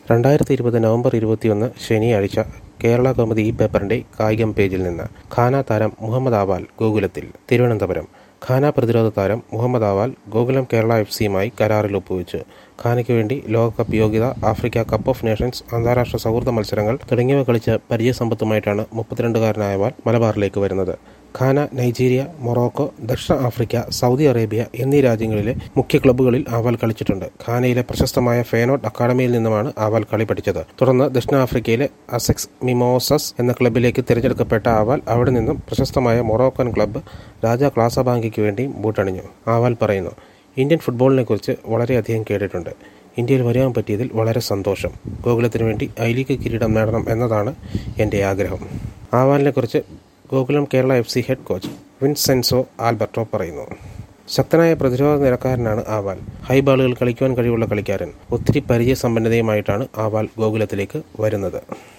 രണ്ടായിരത്തി ഇരുപത് നവംബർ ഇരുപത്തിയൊന്ന് ശനിയാഴ്ച കേരള കൗമുദി ഈ പേപ്പറിന്റെ കായികം പേജിൽ നിന്ന് ഖാന താരം മുഹമ്മദ് ആവാൽ ഗോകുലത്തിൽ തിരുവനന്തപുരം ഖാന പ്രതിരോധ താരം Mohammed Awal Gokulam Kerala F സിയുമായി കരാറിൽ ഒപ്പുവെച്ചു ഖാനയ്ക്ക് വേണ്ടി ലോകകപ്പ് യോഗ്യത ആഫ്രിക്ക കപ്പ് ഓഫ് നേഷൻസ് അന്താരാഷ്ട്ര സൗഹൃദ മത്സരങ്ങൾ തുടങ്ങിയവ കളിച്ച് പരിചയസമ്പത്തുമായിട്ടാണ് മുപ്പത്തിരണ്ടുകാരനായ ആവാൽ മലബാറിലേക്ക് വരുന്നത് ഖാന നൈജീരിയ മൊറോക്കോ ദക്ഷിണ ആഫ്രിക്ക സൗദി അറേബ്യ എന്നീ രാജ്യങ്ങളിലെ മുഖ്യ ക്ലബ്ബുകളിൽ ആവാൽ കളിച്ചിട്ടുണ്ട് ഖാനയിലെ പ്രശസ്തമായ ഫേനോട്ട് അക്കാദമിയിൽ നിന്നുമാണ് ആവാൽ കളി പഠിച്ചത് തുടർന്ന് ദക്ഷിണാഫ്രിക്കയിലെ അസെക്സ് മിമോസസ് എന്ന ക്ലബ്ബിലേക്ക് തിരഞ്ഞെടുക്കപ്പെട്ട ആവാൽ അവിടെ നിന്നും പ്രശസ്തമായ മൊറോക്കൻ ക്ലബ്ബ് രാജ ക്ലാസബാങ്കിക്ക് വേണ്ടി ബൂട്ടണിഞ്ഞു ആവാൽ പറയുന്നു ഇന്ത്യൻ ഫുട്ബോളിനെ കുറിച്ച് വളരെയധികം കേട്ടിട്ടുണ്ട് ഇന്ത്യയിൽ വരാൻ പറ്റിയതിൽ വളരെ സന്തോഷം ഗോകുലത്തിന് വേണ്ടി ഐ ലീഗ് കിരീടം നേടണം എന്നതാണ് എൻ്റെ ആഗ്രഹം ആവാലിനെ കുറിച്ച് Gokulam Kerala F C head coach Vincenzo Alberto പറയുന്നു ശക്തനായ പ്രതിരോധ നിരക്കാരനാണ് ആവാൽ ഹൈ ബാളുകൾ കളിക്കുവാൻ കഴിവുള്ള കളിക്കാരൻ ഒത്തിരി പരിചയസമ്പന്നതയുമായിട്ടാണ് ആവാൽ ഗോകുലത്തിലേക്ക് വരുന്നത്